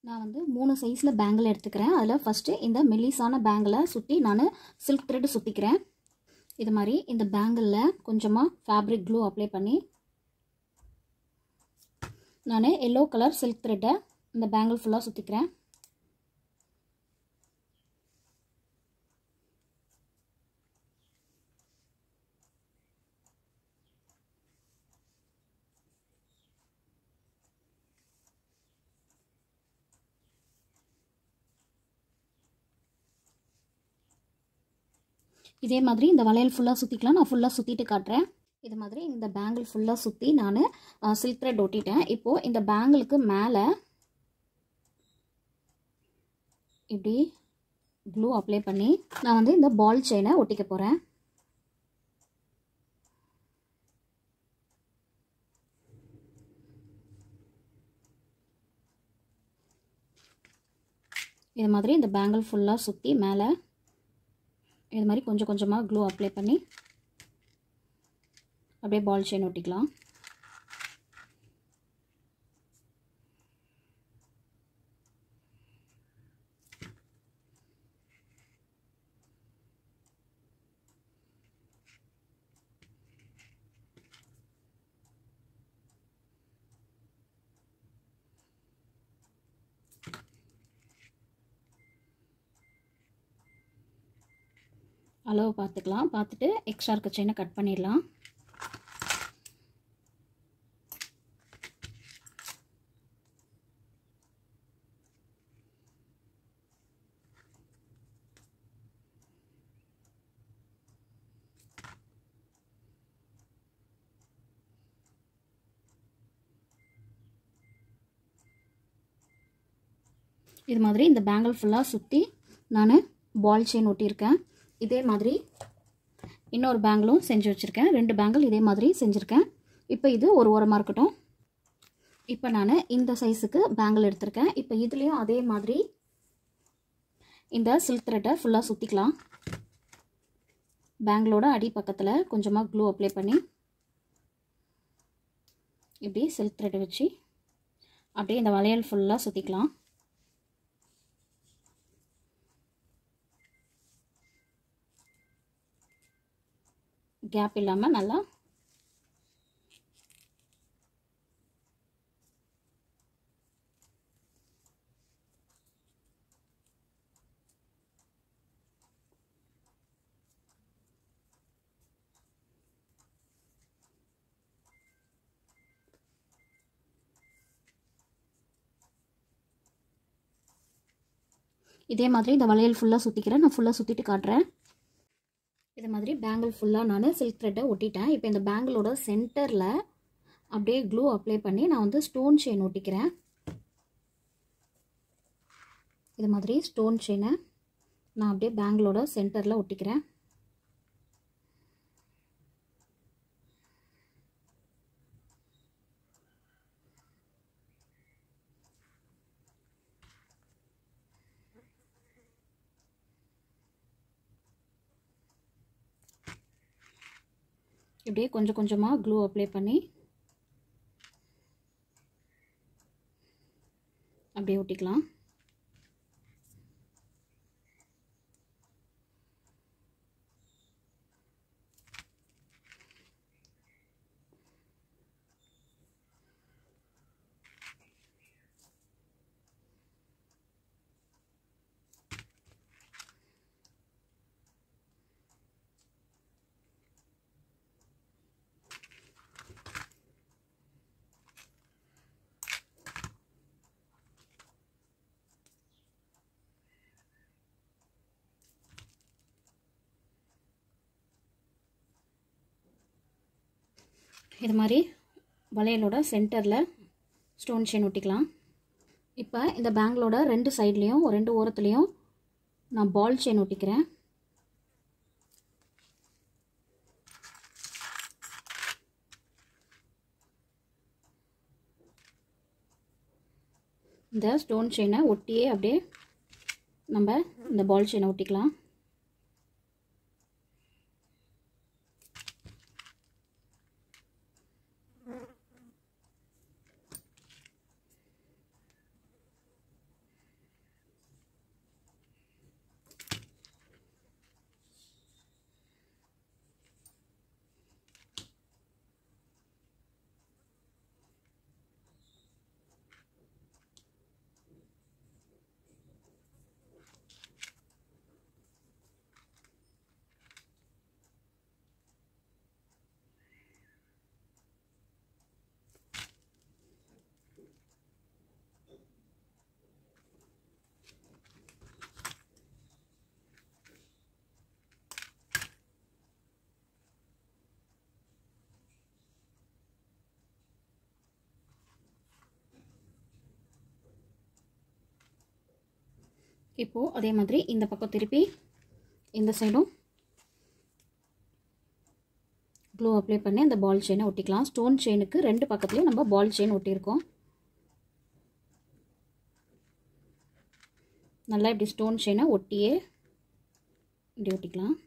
நான் வந்து மூணு சைஸில் பேங்கிள் எடுத்துக்கிறேன் அதில் ஃபஸ்ட்டு இந்த மெல்லிஸான பேங்கிளை சுற்றி நான் சில்க் த்ரெட் சுற்றிக்கிறேன் இது மாதிரி இந்த பேங்கிளில் கொஞ்சமாக ஃபேப்ரிக் க்ளூ அப்ளை பண்ணி நான் எல்லோ கலர் சில்க் த்ரெட்டை இந்த பேங்கிள் ஃபுல்லாக சுற்றிக்கிறேன் இதே மாதிரி இந்த வளையல் ஃபுல்லாக சுற்றிக்கலாம் நான் ஃபுல்லாக சுற்றிட்டு காட்டுறேன் இது மாதிரி இந்த பேங்கிள் ஃபுல்லாக சுற்றி நான் சில்க் த்ரெட் ஒட்டிட்டேன் இப்போது இந்த பேங்கிளுக்கு மேலே இப்படி க்ளூ அப்ளை பண்ணி நான் வந்து இந்த பால் செயினை ஒட்டிக்க போகிறேன் இது மாதிரி இந்த பேங்கிள் ஃபுல்லாக சுற்றி மேலே இது மாதிரி கொஞ்சம் கொஞ்சமாக க்ளூ அப்ளை பண்ணி அப்படியே பால் செயின் ஒட்டிக்கலாம் அளவு பார்த்துக்கலாம் பார்த்துட்டு எக்ஸ்ட்ரா இருக்க செயினை கட் பண்ணிடலாம் இது மாதிரி இந்த பேங்கிள் ஃபுல்லாக சுற்றி நான் பால் செயின் ஒட்டியிருக்கேன் இதே மாதிரி இன்னொரு பேங்கிளும் செஞ்சு வச்சுருக்கேன் ரெண்டு பேங்கிள் இதே மாதிரி செஞ்சுருக்கேன் இப்போ இது ஒரு ஓரமாக இருக்கட்டும் இப்போ நான் இந்த சைஸுக்கு பேங்கிள் எடுத்திருக்கேன் இப்போ இதுலேயும் அதே மாதிரி இந்த சில்க் த்ரெட்டை ஃபுல்லாக சுற்றிக்கலாம் பேங்கிளோட அடி பக்கத்தில் கொஞ்சமாக க்ளூ அப்ளை பண்ணி இப்படி சில்க் த்ரெட்டை வச்சு அப்படியே இந்த வளையல் ஃபுல்லாக சுற்றிக்கலாம் கேப் இல்லாமல் நல்லா இதே மாதிரி இந்த வளையல் ஃபுல்லாக சுற்றிக்கிறேன் நான் ஃபுல்லாக சுற்றிட்டு காட்டுறேன் இது மாதிரி பேங்கிள் ஃபுல்லாக நான் சில்க் த்ரெட்டை ஒட்டிட்டேன் இப்போ இந்த பேங்கிளோட சென்டரில் அப்படியே க்ளூ அப்ளை பண்ணி நான் வந்து ஸ்டோன் செயின் ஒட்டிக்கிறேன் இது மாதிரி ஸ்டோன் செயினை நான் அப்படியே பேங்கிளோட சென்டரில் ஒட்டிக்கிறேன் இப்படியே கொஞ்சம் கொஞ்சமாக க்ளூ அப்ளை பண்ணி அப்படியே ஒட்டிக்கலாம் இது மாதிரி வளையலோட சென்டரில் ஸ்டோன் செயின் ஒட்டிக்கலாம் இப்போ இந்த பேங்கிளோட ரெண்டு சைட்லேயும் ரெண்டு ஓரத்துலேயும் நான் பால் செயின் ஒட்டிக்கிறேன் இந்த ஸ்டோன் செயினை ஒட்டியே அப்படியே நம்ம இந்த பால் செயினை ஒட்டிக்கலாம் இப்போது அதே மாதிரி இந்த பக்கம் திருப்பி இந்த சைடும் க்ளூ அப்ளை பண்ணி அந்த பால் செயினை ஒட்டிக்கலாம் ஸ்டோன் செயினுக்கு ரெண்டு பக்கத்துலேயும் நம்ம பால் செயின் ஒட்டியிருக்கோம் நல்லா இப்படி ஸ்டோன் செயினை ஒட்டியே இப்படி ஒட்டிக்கலாம்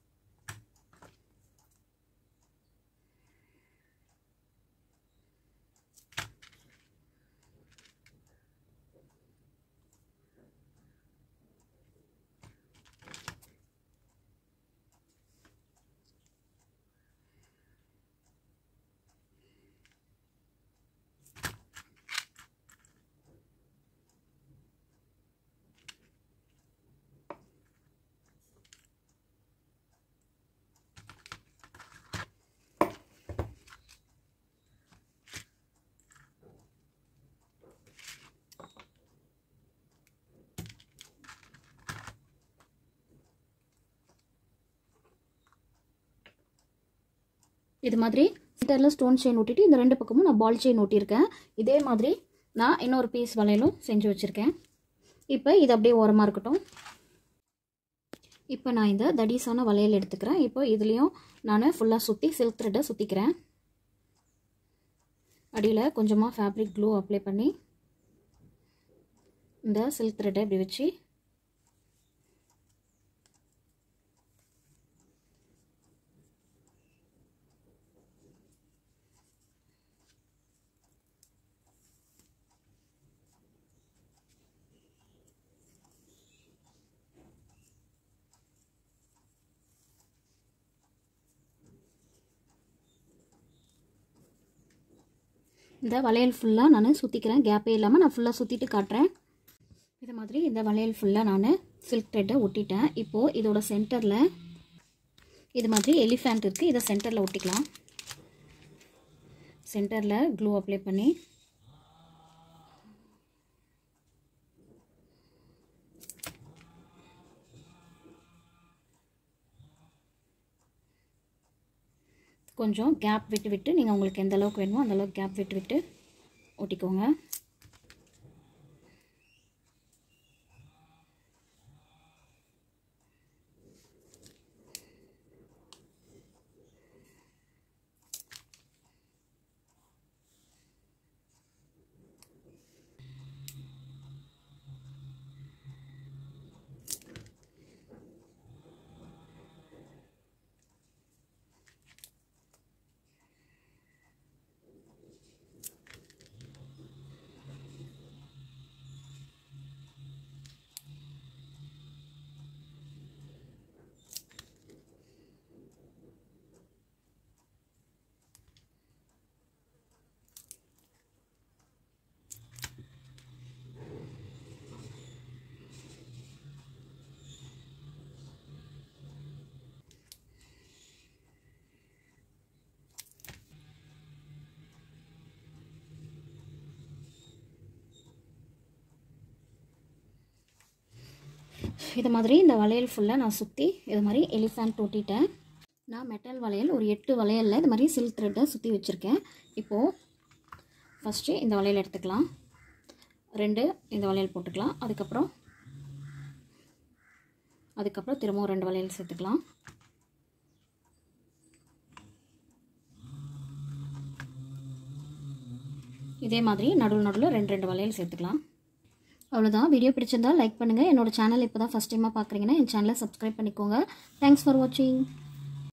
இது மாதிரி சென்டரில் ஸ்டோன் செயின் ஒட்டிட்டு இந்த ரெண்டு பக்கமும் நான் பால் செயின் ஒட்டியிருக்கேன் இதே மாதிரி நான் இன்னொரு பீஸ் வளையலும் செஞ்சு வச்சுருக்கேன் இப்போ இது அப்படியே ஓரமாக இருக்கட்டும் இப்போ நான் இந்த தடிசான வளையல் எடுத்துக்கிறேன் இப்போ இதுலேயும் நான் ஃபுல்லாக சுற்றி சில்க் த்ரெட்டை சுற்றிக்கிறேன் அடியில் கொஞ்சமாக ஃபேப்ரிக் க்ளூ அப்ளை பண்ணி இந்த சில்க் த்ரெட்டை இப்படி வச்சு இந்த வளையல் ஃபுல்லாக நான் சுற்றிக்கிறேன் கேப்பே இல்லாமல் நான் ஃபுல்லாக சுற்றிட்டு காட்டுறேன் இது மாதிரி இந்த வளையல் ஃபுல்லாக நான் சில்க் த்ரெட்டை ஒட்டிட்டேன் இப்போது இதோட சென்டரில் இது மாதிரி எலிஃபேண்ட் இருக்குது இதை சென்டரில் ஒட்டிக்கலாம் சென்டரில் க்ளூ அப்ளை பண்ணி கொஞ்சம் கேப் விட்டு விட்டு நீங்கள் உங்களுக்கு எந்த அளவுக்கு வேணுமோ அந்த அளவுக்கு கேப் விட்டு விட்டு ஒட்டிக்கோங்க இது மாதிரி இந்த வளையல் ஃபுல்லாக நான் சுற்றி இது மாதிரி எலிஃபேண்ட் ஒட்டிட்டேன் நான் மெட்டல் வளையல் ஒரு எட்டு வளையலில் இது மாதிரி சில்க் த்ரெட்டை சுற்றி வச்சுருக்கேன் இப்போது ஃபஸ்ட்டு இந்த வளையல் எடுத்துக்கலாம் ரெண்டு இந்த வளையல் போட்டுக்கலாம் அதுக்கப்புறம் அதுக்கப்புறம் திரும்பவும் ரெண்டு வளையல் சேர்த்துக்கலாம் இதே மாதிரி நடுவில் நடுவில் ரெண்டு ரெண்டு வளையல் சேர்த்துக்கலாம் அவ்வளோதான் வீடியோ பிடிச்சிருந்தா லைக் பண்ணுங்கள் என்னோட சேனல் இப்போ தான் ஃபஸ்ட் டைமாக பார்க்குறீங்கன்னா என் சேனலை சப்ஸ்கிரைப் பண்ணிக்கோங்க தேங்க்ஸ் ஃபார் வாட்சிங்